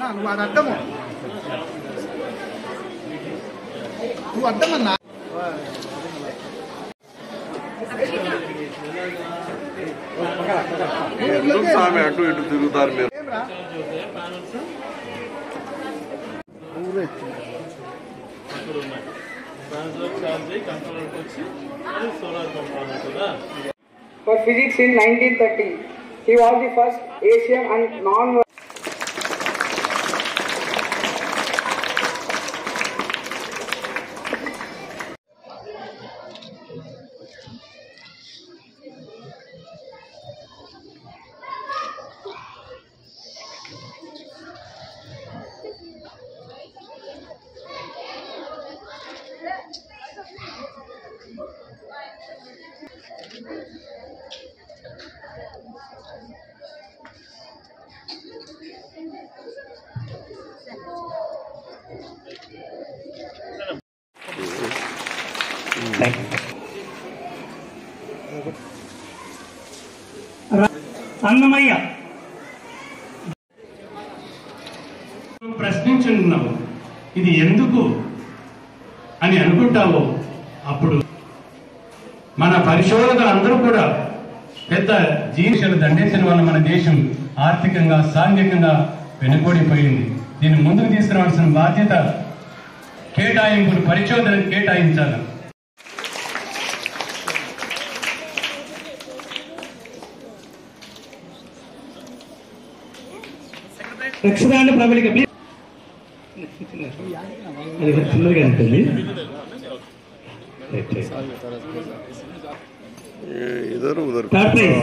నువ్వు అది అర్థము నువ్వు అర్థమన్నా ఎందుకు స్వామి అటు ఇటు తిరుగుతారు మీరు ఏమ్రా? అక్కడ ఉన్నాయి దాంట్లో ఛార్జ్ అయ్యి కంట్రోలర్కి వచ్చి అది సోలార్ పంప్ అన్నట్టుగా For physics in 1930, he was the first Asian and non Annamayya ప్రశ్నించున్నావు ఇది ఎందుకు అని అనుకుంటావో అప్పుడు మన పరిశోధకులు అందరూ కూడా పెద్ద జీవిషలు దండేసిన వల్ల మన దేశం ఆర్థికంగా సాంఘికంగా వెనుకబడిపోయింది దీన్ని ముందుకు తీసుకురావాల్సిన బాధ్యత కేటాయింపులు పరిశోధనకు కేటాయించాలి రక్షదాన ప్రబలిక ప్లీజ్ అది కొంచెం చిన్నదిగా ఉంటుంది రైట్, రైట్. ఇద్దరు ఉదరు Third place.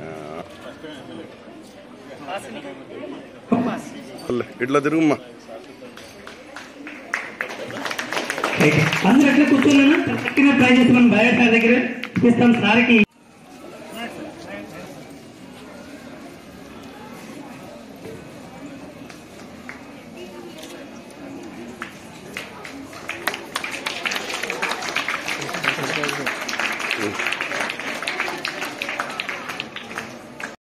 ఇట్లా తిరుగుమ్మా రైట్. అందరూ ఎట్లా కూర్చున్నాను తక్కిన ట్రై చేసి మనం బయట దగ్గర ఇస్తాం సార్కి